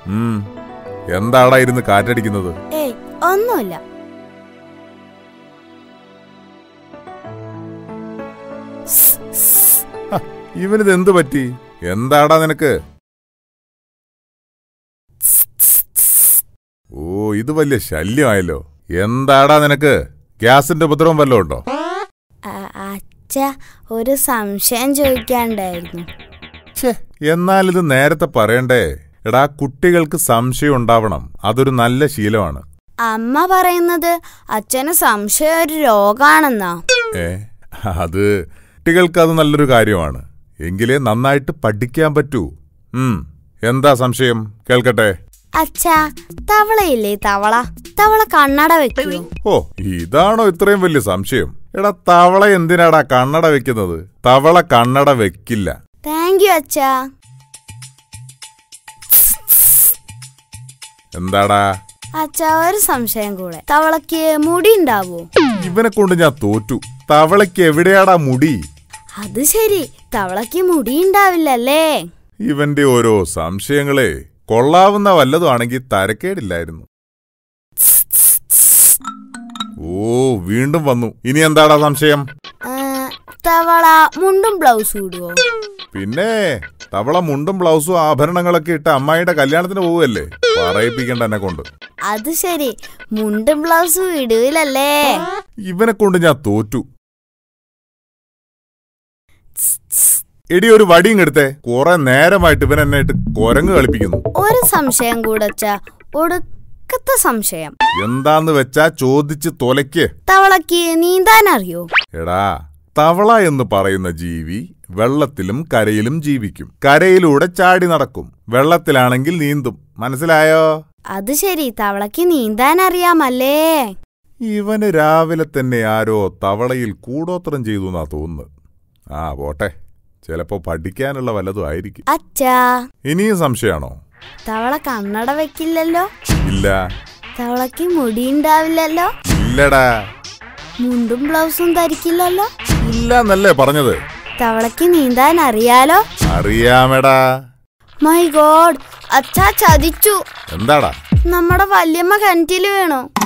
ഉം. എന്താടാ ഇരുന്ന് കാറ്റടിക്കുന്നത് ഏയ് ഒന്നുമില്ല ഹ, ഇവനിത് എന്തു പറ്റി എന്താടാ നിനക്ക് ഓ ഇത് വലിയ ശല്യമായല്ലോ എന്താടാ നിനക്ക് ഗ്യാസിന്റെ ഉപദ്രവം വല്ലതും ഉണ്ടോ ആ- അച്ഛ ഒരു സംശയം ചോദിക്കാണ്ടായിരുന്നു ഛേ എന്നാൽ ഇത് നേരത്തെ പറയണ്ടേ എടാ കുട്ടികൾക്ക് സംശയം ഉണ്ടാവണം അതൊരു നല്ല ശീലമാണ് അമ്മ പറയുന്നത് അച്ഛന് സംശയം ഒരു രോഗാണെന്നാ ഏ അത് കുട്ടികൾക്ക് അത് നല്ലൊരു കാര്യമാണ് എങ്കിലേ നന്നായിട്ട് പഠിക്കാൻ പറ്റൂ ഉം എന്താ സംശയം കേൾക്കട്ടെ അച്ഛാ തവളയില്ലേ തവള തവള കണ്ണട വെക്കൂ ഓ ഇതാണോ ഇത്രയും വലിയ സംശയം എടാ തവള എന്തിനാടാ കണ്ണട വെക്കുന്നത് തവള കണ്ണട വെക്കില്ല താങ്ക് യു അച്ഛാ എന്താടാ അച്ഛാ ഒരു സംശയം കൂടെ തവളക്ക് മുടി ഉണ്ടാവോ ഇവനെ കൊണ്ട് ഞാൻ തോറ്റു തവളയ്ക്ക് എവിടെയാടാ മുടി അത് ശരി തവളക്ക് മുടി ഉണ്ടാവില്ലല്ലേ ഇവന്റെ ഓരോ സംശയങ്ങളെ കൊള്ളാവുന്ന വല്ലതും ആണെങ്കിൽ തരക്കേടില്ലായിരുന്നു ഓ വീണ്ടും വന്നു ഇനി എന്താടാ സംശയം ആ, തവള മുണ്ടും ബ്ലൗസും ഇടുവോ പിന്നെ തവള മുണ്ടും ബ്ലൗസും ആഭരണങ്ങളൊക്കെ ഇട്ട് അമ്മായിയുടെ കല്യാണത്തിന് പോവുകയല്ലേ പറയിപ്പിക്കണ്ട എന്നെ കൊണ്ട് അത് ശരി മുണ്ടും ബ്ലൗസും ഇടൂലല്ലേ ഇവനെ കൊണ്ട് ഞാൻ തോറ്റു എടി ഒരു വടിയും എടുത്തേ കുറെ നേരമായിട്ട് ഇവൻ എന്നെ ഇട്ട് കൊരങ്ങ് കളിപ്പിക്കുന്നു ഒരു സംശയം കൂടെ അച്ഛാ ഒടുക്കത്തെ സംശയം എന്താന്ന് വെച്ചാ ചോദിച്ച് തൊലയ്ക്ക് തവളക്ക് നീന്താൻ അറിയോ എടാ തവള എന്ന് പറയുന്ന ജീവി വെള്ളത്തിലും കരയിലും ജീവിക്കും കരയിലൂടെ ചാടി നടക്കും വെള്ളത്തിലാണെങ്കിൽ നീന്തും മനസ്സിലായോ അത് ശരി തവളക്ക് നീന്താൻ അറിയാമല്ലേ ഇവന് രാവിലെ തന്നെ ആരോ തവളയിൽ കൂടോത്രം ചെയ്തു എന്നാ തോന്നുന്നത് ആ പോട്ടെ ചിലപ്പോ പഠിക്കാനുള്ള വല്ലതും ആയിരിക്കും അച്ഛാ ഇനിയും സംശയമാണോ തവള കണ്ണട വെക്കില്ലല്ലോ ഇല്ല തവളക്ക് മുടി ഉണ്ടാവില്ലല്ലോ ഇല്ലടാ മുണ്ടും ബ്ലൗസും ധരിക്കില്ലല്ലോ ഇല്ല എന്നല്ലേ പറഞ്ഞത് തവളക്ക് നീന്താൻ അറിയാലോ അറിയാമെടാ മൈ ഗോഡ് അച്ഛാ ചതിച്ചു എന്താടാ നമ്മുടെ വല്യമ്മ കിണറ്റില് വീണു